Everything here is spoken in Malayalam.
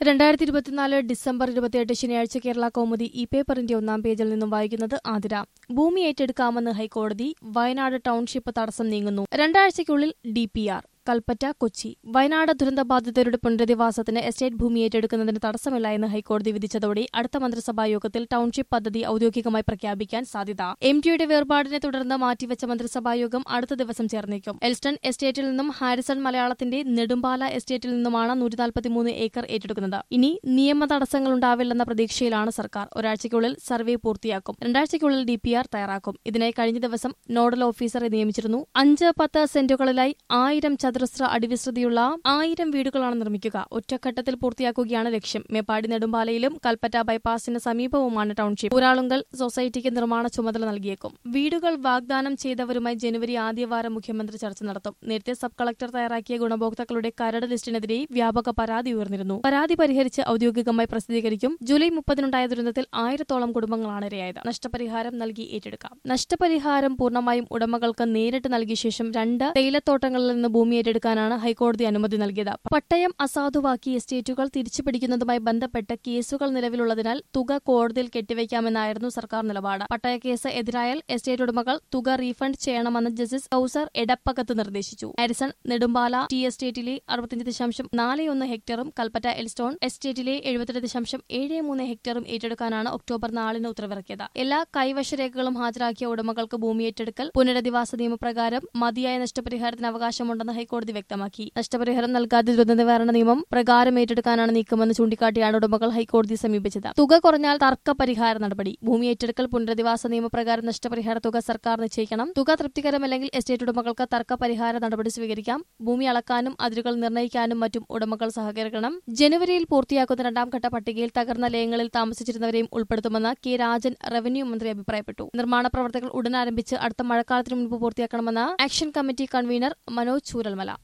രണ്ടായിരത്തി ഇരുപത്തിനാല് ഡിസംബർ ഇരുപത്തിയെട്ട് ശനിയാഴ്ച കേരള കൗമുദി ഈ പേപ്പറിന്റെ ഒന്നാം പേജിൽ നിന്നും വായിക്കുന്നത് ആതിര ഭൂമി ഏറ്റെടുക്കാമെന്ന് ഹൈക്കോടതി വയനാട് ടൗൺഷിപ്പ് തടസ്സം നീങ്ങുന്നു രണ്ടാഴ്ചയ്ക്കുള്ളിൽ D P R Kalpetta Kochi Wayanad ദുരന്തബാധിതരുടെ പുനരധിവാസത്തിന് എസ്റ്റേറ്റ് ഭൂമി ഏറ്റെടുക്കുന്നതിന് തടസ്സമില്ല എന്ന് ഹൈക്കോടതി വിധിച്ചതോടെ അടുത്ത മന്ത്രിസഭാ യോഗത്തിൽ ടൗൺഷിപ്പ് പദ്ധതി ഔദ്യോഗികമായി പ്രഖ്യാപിക്കാൻ സാധ്യത എം ടിയുടെ വേർപാടിനെ തുടർന്ന് മാറ്റിവെച്ച മന്ത്രിസഭാ യോഗം അടുത്ത ദിവസം ചേർന്നേക്കും എൽസ്റ്റൺ എസ്റ്റേറ്റിൽ നിന്നും ഹാരിസൺ മലയാളത്തിന്റെ നെടുമ്പാല എസ്റ്റേറ്റിൽ നിന്നുമാണ് നൂറ്റിനാൽപ്പത്തിമൂന്ന് ഏക്കർ ഏറ്റെടുക്കുന്നത് ഇനി നിയമ തടസ്സങ്ങൾ ഉണ്ടാവില്ലെന്ന പ്രതീക്ഷയിലാണ് സർക്കാർ ഒരാഴ്ചയ്ക്കുള്ളിൽ സർവേ പൂർത്തിയാക്കും രണ്ടാഴ്ചയ്ക്കുള്ളിൽ ഡി പി ആർ തയ്യാറാക്കും ഇതിനായി കഴിഞ്ഞ ദിവസം നോഡൽ ഓഫീസറെ നിയമിച്ചിരുന്നു അഞ്ച് പത്ത് സെന്റുകളിലായി ആയിരം ചതുരശ്ര അടിവിസ്തൃതിയുള്ള ആയിരം വീടുകളാണ് നിർമ്മിക്കുക ഒറ്റഘട്ടത്തിൽ പൂർത്തിയാക്കുകയാണ് ലക്ഷ്യം മേപ്പാടി നെടുമ്പാലയിലും കൽപ്പറ്റ ബൈപ്പാസിന് സമീപവുമാണ് ടൗൺഷിപ്പ് ഊരാളുങ്കൽ സൊസൈറ്റിക്ക് നിർമ്മാണ ചുമതല നൽകിയേക്കും വീടുകൾ വാഗ്ദാനം ചെയ്തവരുമായി ജനുവരി ആദ്യവാരം മുഖ്യമന്ത്രി ചർച്ച നടത്തും നേരത്തെ സബ് കളക്ടർ തയ്യാറാക്കിയ ഗുണഭോക്താക്കളുടെ കരട് ലിസ്റ്റിനെതിരെ വ്യാപക പരാതി ഉയർന്നിരുന്നു പരാതി പരിഹരിച്ച് ഔദ്യോഗികമായി പ്രസിദ്ധീകരിക്കും ജൂലൈ മുപ്പതിനുണ്ടായ ദുരന്തത്തിൽ ആയിരത്തോളം കുടുംബങ്ങളാണ് ഇരയായത് നഷ്ടപരിഹാരം നൽകി ഏറ്റെടുക്കാം നഷ്ടപരിഹാരം പൂർണ്ണമായും ഉടമകൾക്ക് നേരിട്ട് നൽകിയ ശേഷം രണ്ട് തേയിലത്തോട്ടങ്ങളിൽ നിന്ന് ഭൂമി ഏറ്റെടുക്കാനാണ് ഹൈക്കോടതി അനുമതി നൽകിയത് പട്ടയം അസാധുവാക്കി എസ്റ്റേറ്റുകൾ തിരിച്ചുപിടിക്കുന്നതുമായി ബന്ധപ്പെട്ട് കേസുകൾ നിലവിലുള്ളതിനാൽ തുക കോടതിയിൽ കെട്ടിവയ്ക്കാമെന്നായിരുന്നു സർക്കാർ നിലപാട് പട്ടയ കേസ് എതിരായാൽ എസ്റ്റേറ്റ് ഉടമകൾ തുക റീഫണ്ട് ചെയ്യണമെന്ന് ജസ്റ്റിസ് കൌസർ എടപ്പകത്ത് നിർദ്ദേശിച്ചു ഹാരിസൺ നെടുമ്പാല ടി എസ്റ്റേറ്റിലെ അറുപത്തിയഞ്ച് ദശാംശം നാല് ഒന്ന് ഹെക്ടറും കൽപ്പറ്റ എൽസ്റ്റോൺ എസ്റ്റേറ്റിലെ എഴുപത്തെട്ട് ദശാംശം ഏഴ് മൂന്ന് ഹെക്ടറും ഏറ്റെടുക്കാനാണ് ഒക്ടോബർ നാലിന് ഉത്തരവിറക്കിയത് എല്ലാ കൈവശ രേഖകളും ഹാജരാക്കിയ ഉടമകൾക്ക് ഭൂമി ഏറ്റെടുക്കൽ പുനരധിവാസ നിയമപ്രകാരം മതിയായ നഷ്ടപരിഹാരത്തിന് അവകാശമുണ്ടെന്ന് ഹൈക്കോടതി വ്യക്തമാക്കി നഷ്ടപരിഹാരം നൽകാതെ ദുരന്ത നിവാരണ നിയമം പ്രകാരം ഏറ്റെടുക്കാനാണ് നീക്കമെന്ന് ചൂണ്ടിക്കാട്ടിയാണ് ഉടമകൾ ഹൈക്കോടതിയെ സമീപിച്ചത് തുക കുറഞ്ഞാൽ തർക്ക പരിഹാര നടപടി ഭൂമി ഏറ്റെടുക്കൽ പുനരധിവാസ നിയമപ്രകാരം നഷ്ടപരിഹാര തുക സർക്കാർ നിശ്ചയിക്കണം തുക തൃപ്തികരമല്ലെങ്കിൽ എസ്റ്റേറ്റ് ഉടമകൾക്ക് തർക്ക പരിഹാര നടപടി സ്വീകരിക്കാം ഭൂമി അളക്കാനും അതിരുകൾ നിർണ്ണയിക്കാനും മറ്റും ഉടമകൾ സഹകരിക്കണം ജനുവരിയിൽ പൂർത്തിയാക്കുന്ന രണ്ടാം ഘട്ട പട്ടികയിൽ തകർന്ന ലയങ്ങളിൽ താമസിച്ചിരുന്നവരെയും ഉൾപ്പെടുത്തുമെന്ന് കെ രാജൻ റവന്യൂ മന്ത്രി അഭിപ്രായപ്പെട്ടു നിർമ്മാണ പ്രവർത്തനങ്ങൾ ഉടൻ ആരംഭിച്ച് അടുത്ത മഴക്കാലത്തിന് മുൻപ് പൂർത്തിയാക്കണമെന്ന് action committee convener Manoj Chooralmala